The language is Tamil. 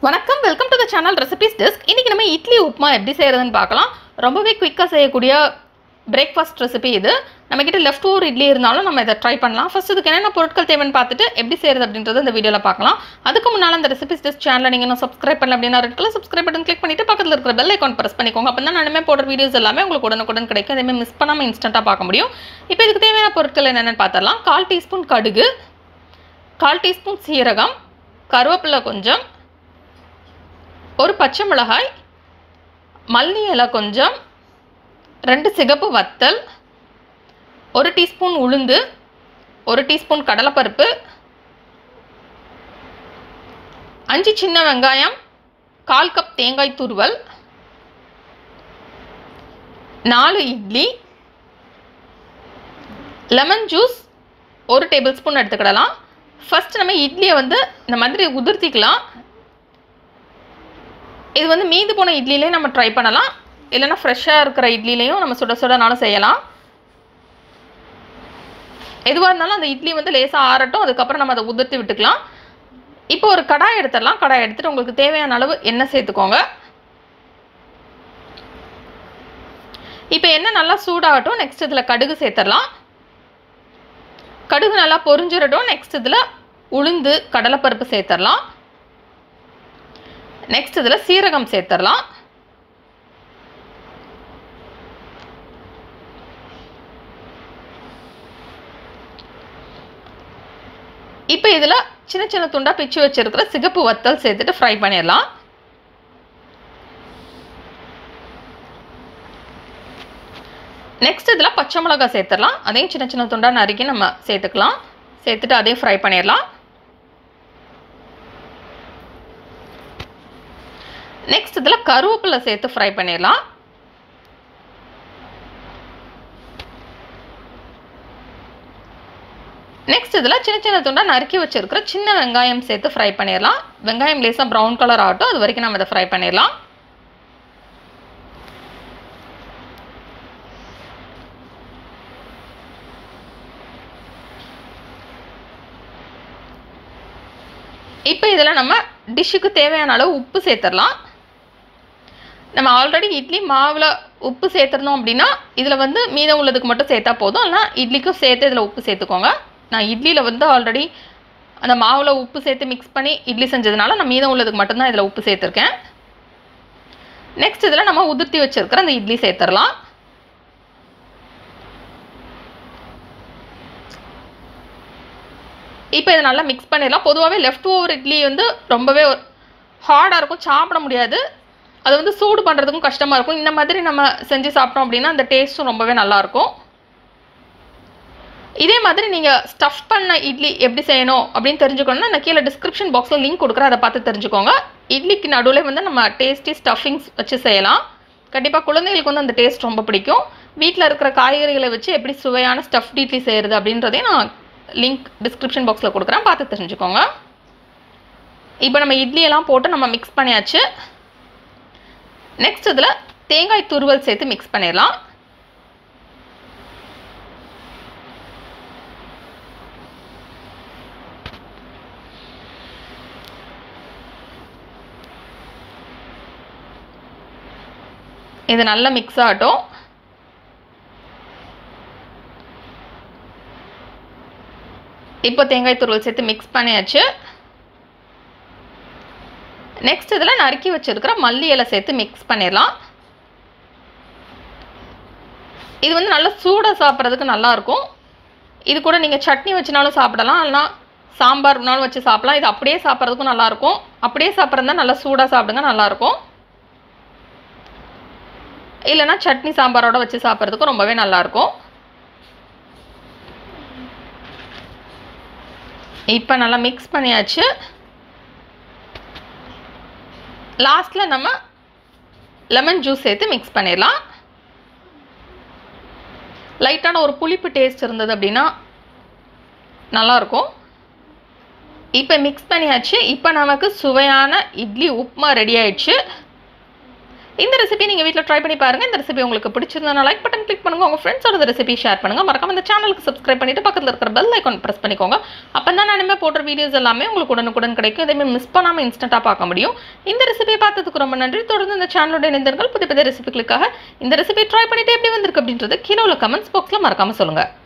வணக்கம் welcome to the channel recipes desk இன்றைக்கி நம்ம இட்லி உப்புமா எப்படி செய்கிறதுன்னு பார்க்கலாம் ரொம்பவே குயிக்காக செய்யக்கூடிய பிரேக்ஃபாஸ்ட் ரெசிபி இது நம்மக்கிட்ட லெஃப்ட் ஓவர் இட்லி இருந்தாலும் நம்ம இதை ட்ரை பண்ணலாம் ஃபர்ஸ்ட் இதுக்கு என்னென்ன பொருட்கள் தேவைன்னு பார்த்துட்டு எப்படி செய்கிறது அப்படின்றது இந்த வீடியோவில் பார்க்கலாம் அதுக்கு முன்னால் அந்த ரெசிபிஸ் டெஸ்க் சேனலை நீங்கள் இன்னும் சப்ஸ்கிரைப் பண்ணல அப்படின்னா red colour subscribe button click பண்ணிட்டு பக்கத்தில் இருக்கிற பெல் ஐக்கான் ப்ரெஸ் பண்ணிக்கோங்க அப்போ தான் நானுமே போடுற வீடியோஸ் எல்லாமே உங்களுக்கு உடனுக்குடன் கிடைக்கும் அதேமாதிரி மிஸ் பண்ணாமல் இன்ஸ்டண்ட்டாக பார்க்க முடியும் இப்போ இதுக்கு தேவையான பொருட்கள் என்னென்னு பார்த்துடலாம் கால் டீஸ்பூன் கடுகு கால் டீஸ்பூன் சீரகம் கருவேப்பிலை கொஞ்சம் ஒரு பச்சை மிளகாய் மல்லி இலை கொஞ்சம் ரெண்டு சிகப்பு வத்தல் ஒரு டீஸ்பூன் உளுந்து ஒரு டீஸ்பூன் கடலைப்பருப்பு அஞ்சு சின்ன வெங்காயம் கால் கப் தேங்காய் துருவல் நாலு இட்லி லெமன் ஜூஸ் ஒரு டேபிள் ஸ்பூன் எடுத்துக்கிடலாம் ஃபஸ்ட் நம்ம இட்லியை வந்து இந்த மாதிரி உதிர்த்திக்கலாம் இது வந்து மீந்து போன இட்லிலே நம்ம ட்ரை பண்ணலாம் இல்லைன்னா ஃப்ரெஷ்ஷாக இருக்கிற இட்லிலையும் நம்ம சுட சுடனாலும் செய்யலாம் எதுவாக இருந்தாலும் அந்த இட்லி வந்து லேசாக ஆறட்டும் அதுக்கப்புறம் நம்ம அதை உதிர்த்தி விட்டுக்கலாம் இப்போ ஒரு கடாய் எடுத்துடலாம் கடாய் எடுத்துகிட்டு உங்களுக்கு தேவையான அளவு எண்ணெய் சேர்த்துக்கோங்க இப்போ எண்ணெய் நல்லா சூடாகட்டும் நெக்ஸ்ட் இதில் கடுகு சேர்த்துடலாம் கடுகு நல்லா பொரிஞ்சிடட்டும் நெக்ஸ்ட் இதில் உளுந்து கடலைப்பருப்பு சேர்த்துடலாம் நெக்ஸ்ட் இதில் சீரகம் சேர்த்துடலாம் இப்போ இதில் சின்ன சின்ன துண்டாக பிச்சு வச்சிருக்கிற சிகப்பு வத்தல் சேர்த்துட்டு ஃப்ரை பண்ணிடலாம் நெக்ஸ்ட் இதில் பச்சை மிளகாய் சேர்த்துடலாம் அதையும் சின்ன சின்ன துண்டாக நறுக்கி நம்ம சேர்த்துக்கலாம் சேர்த்துட்டு அதையும் ஃப்ரை பண்ணிடலாம் நெக்ஸ்ட் இதில் கருவேப்பிலை சேர்த்து ஃப்ரை பண்ணிடலாம் நெக்ஸ்ட் இதில் சின்ன சின்ன துண்டாக நறுக்கி வச்சிருக்கிற சின்ன வெங்காயம் சேர்த்து ஃப்ரை பண்ணிடலாம் வெங்காயம் லேசாக ப்ரௌன் கலர் ஆகட்டும் அது வரைக்கும் நம்ம இதை ஃப்ரை பண்ணிடலாம் இப்போ இதில் நம்ம டிஷ்ஷுக்கு தேவையான அளவு உப்பு சேர்த்துடலாம் நம்ம ஆல்ரெடி இட்லி மாவில் உப்பு சேர்த்துருந்தோம் அப்படின்னா இதில் வந்து மீதம் உள்ளதுக்கு மட்டும் சேர்த்தா போதும் இல்லைனா இட்லிக்கும் சேர்த்து இதில் உப்பு சேர்த்துக்கோங்க நான் இட்லியில் வந்து ஆல்ரெடி அந்த மாவில் உப்பு சேர்த்து மிக்ஸ் பண்ணி இட்லி செஞ்சதுனால நான் மீதம் உள்ளதுக்கு மட்டும்தான் இதில் உப்பு சேர்த்துருக்கேன் நெக்ஸ்ட் இதில் நம்ம உதிர்த்தி வச்சுருக்கிற அந்த இட்லி சேர்த்துடலாம் இப்போ இதை நல்லா மிக்ஸ் பண்ணிடலாம் பொதுவாகவே லெஃப்ட் ஓவர் இட்லி வந்து ரொம்பவே ஹார்டாக இருக்கும் சாப்பிட முடியாது அது வந்து சூடு பண்ணுறதுக்கும் கஷ்டமாக இருக்கும் இந்த மாதிரி நம்ம செஞ்சு சாப்பிட்டோம் அப்படின்னா அந்த டேஸ்ட்டும் ரொம்பவே நல்லாயிருக்கும் இதே மாதிரி நீங்கள் ஸ்டஃப் பண்ண இட்லி எப்படி செய்யணும் அப்படின்னு தெரிஞ்சுக்கணும்னா நான் கீழே டிஸ்கிரிப்ஷன் பாக்ஸில் லிங்க் கொடுக்குறேன் அதை பார்த்து தெரிஞ்சுக்கோங்க இட்லிக்கு நடுவில் வந்து நம்ம டேஸ்டி ஸ்டஃபிங்ஸ் வச்சு செய்யலாம் கண்டிப்பாக குழந்தைகளுக்கு வந்து அந்த டேஸ்ட் ரொம்ப பிடிக்கும் வீட்டில் இருக்கிற காய்கறிகளை வச்சு எப்படி சுவையான ஸ்டஃப்ட் இட்லி செய்கிறது அப்படின்றதையும் நான் லிங்க் டிஸ்கிரிப்ஷன் பாக்ஸில் கொடுக்குறேன் பார்த்து தெரிஞ்சுக்கோங்க இப்போ நம்ம இட்லியெல்லாம் போட்டு நம்ம மிக்ஸ் பண்ணியாச்சு நெக்ஸ்ட் இதில் தேங்காய் துருவல் சேர்த்து மிக்ஸ் பண்ணிடலாம் இது நல்லா மிக்ஸ் ஆகட்டும் இப்போ தேங்காய் துருவல் சேர்த்து மிக்ஸ் பண்ணியாச்சு நெக்ஸ்ட் இதில் நறுக்கி வச்சுருக்கிற மல்லி இலை சேர்த்து மிக்ஸ் பண்ணிடலாம் இது வந்து நல்லா சூடாக சாப்பிட்றதுக்கு நல்லாயிருக்கும் இது கூட நீங்கள் சட்னி வச்சுனாலும் சாப்பிடலாம் இல்லைனா சாம்பார்னாலும் வச்சு சாப்பிடலாம் இது அப்படியே சாப்பிட்றதுக்கும் நல்லாயிருக்கும் அப்படியே சாப்பிட்றதா நல்லா சூடாக சாப்பிடுங்க நல்லாயிருக்கும் இல்லைனா சட்னி சாம்பாரோட வச்சு சாப்பிட்றதுக்கும் ரொம்பவே நல்லாயிருக்கும் இப்போ நல்லா மிக்ஸ் பண்ணியாச்சு லாஸ்ட்டில் நம்ம லெமன் ஜூஸ் சேர்த்து மிக்ஸ் பண்ணிடலாம் லைட்டான ஒரு புளிப்பு டேஸ்ட் இருந்தது அப்படின்னா நல்லாயிருக்கும் இப்போ மிக்ஸ் பண்ணியாச்சு இப்போ நமக்கு சுவையான இட்லி உப்புமா ரெடி ஆயிடுச்சு இந்த ரெசிபி நீங்கள் வீட்டில் ட்ரை பண்ணி பாருங்கள் இந்த ரெசிபி உங்களுக்கு பிடிச்சிருந்தா லைக் பட்டன் கிளிக் பண்ணுங்கள் உங்கள் ஃப்ரெண்ட்ஸோட இந்த ரெசிபி ஷேர் பண்ணுங்கள் மறக்காம இந்த சேனலுக்கு சப்ஸ்கிரைப் பண்ணிட்டு பக்கத்தில் இருக்கிற பெல் ஐக்கான் ப்ரெஸ் பண்ணிக்கோங்க அப்போ தான் நான் இனிமேல் போடுற வீடியோஸ் எல்லாமே உங்களுக்கு உடனுக்குடன் கிடைக்கும் இதேமாதிரி மிஸ் பண்ணாமல் இன்ஸ்டண்ட்டாக பார்க்க முடியும் இந்த ரெசிபியை பார்த்ததுக்கு ரொம்ப நன்றி தொடர்ந்து இந்த சேனலோட இணைந்தர்கள் புதிய புதிய ரெசிபிகளுக்காக இந்த ரெசிபி ட்ரை பண்ணிட்டு எப்படி வந்திருக்கு அப்படின்றது கீழே உள்ள கமெண்ட்ஸ் பாக்ஸில் மறக்காம சொல்லுங்கள்